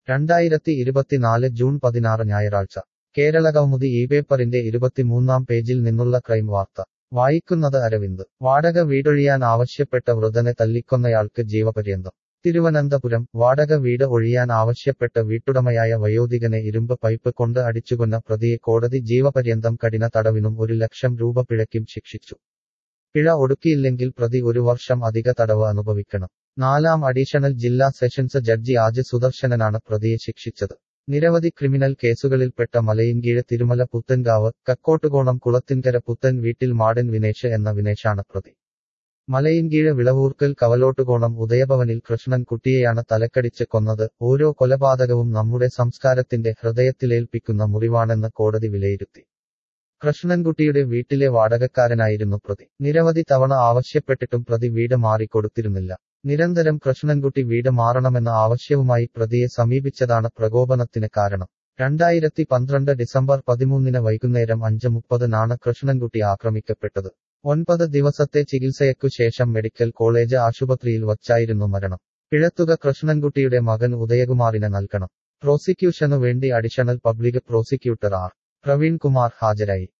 രണ്ടായിരത്തി ഇരുപത്തിനാല് ജൂൺ പതിനാറ് ഞായറാഴ്ച കേരളകൗമുദി ഈ പേപ്പറിന്റെ ഇരുപത്തിമൂന്നാം പേജിൽ നിന്നുള്ള ക്രൈം വാർത്ത വായിക്കുന്നത് അരവിന്ദ് വാടക വീടൊഴിയാൻ ആവശ്യപ്പെട്ട വൃദ്ധനെ തല്ലിക്കൊന്നയാൾക്ക് ജീവപര്യന്തം തിരുവനന്തപുരം വാടക വീട് ഒഴിയാൻ ആവശ്യപ്പെട്ട വീട്ടുടമയായ വയോധികനെ ഇരുമ്പ് പൈപ്പ് കൊണ്ട് അടിച്ചുകൊന്ന പ്രതിയെ കോടതി ജീവപര്യന്തം കഠിന തടവിനും ഒരു ലക്ഷം രൂപ പിഴയ്ക്കും ശിക്ഷിച്ചു പിഴ ഒടുക്കിയില്ലെങ്കിൽ പ്രതി ഒരു വർഷം അധിക തടവ് അനുഭവിക്കണം നാലാം അഡീഷണൽ ജില്ലാ സെഷൻസ് ജഡ്ജി ആജ് സുദർശനനാണ് പ്രതിയെ ശിക്ഷിച്ചത് നിരവധി ക്രിമിനൽ കേസുകളിൽപ്പെട്ട മലയിൻകീഴ് തിരുമല പുത്തൻകാവ് കക്കോട്ടുകോണം കുളത്തിൻകര പുത്തൻ വീട്ടിൽ മാടൻ വിനേഷ് എന്ന വിനേഷാണ് പ്രതി മലയിൻകീഴ് വിളവൂർക്കൽ കവലോട്ടുകോണം ഉദയഭവനിൽ കൃഷ്ണൻ കുട്ടിയെയാണ് തലക്കടിച്ച് കൊന്നത് ഓരോ കൊലപാതകവും നമ്മുടെ സംസ്കാരത്തിന്റെ ഹൃദയത്തിലേൽപ്പിക്കുന്ന മുറിവാണെന്ന് കോടതി വിലയിരുത്തി കൃഷ്ണൻകുട്ടിയുടെ വീട്ടിലെ വാടകക്കാരനായിരുന്നു പ്രതി നിരവധി തവണ ആവശ്യപ്പെട്ടിട്ടും പ്രതി വീട് മാറിക്കൊടുത്തിരുന്നില്ല നിരന്തരം കൃഷ്ണൻകുട്ടി വീട് മാറണമെന്ന ആവശ്യവുമായി പ്രതിയെ സമീപിച്ചതാണ് പ്രകോപനത്തിന് കാരണം രണ്ടായിരത്തി പന്ത്രണ്ട് ഡിസംബർ പതിമൂന്നിന് വൈകുന്നേരം അഞ്ച് മുപ്പതിനാണ് കൃഷ്ണൻകുട്ടി ആക്രമിക്കപ്പെട്ടത് ഒൻപത് ദിവസത്തെ ചികിത്സയ്ക്കു ശേഷം മെഡിക്കൽ കോളേജ് ആശുപത്രിയിൽ വച്ചായിരുന്നു മരണം പിഴത്തുക കൃഷ്ണൻകുട്ടിയുടെ മകൻ ഉദയകുമാറിന് നൽകണം പ്രോസിക്യൂഷനു വേണ്ടി additional public prosecutor R Praveen Kumar ഹാജരായി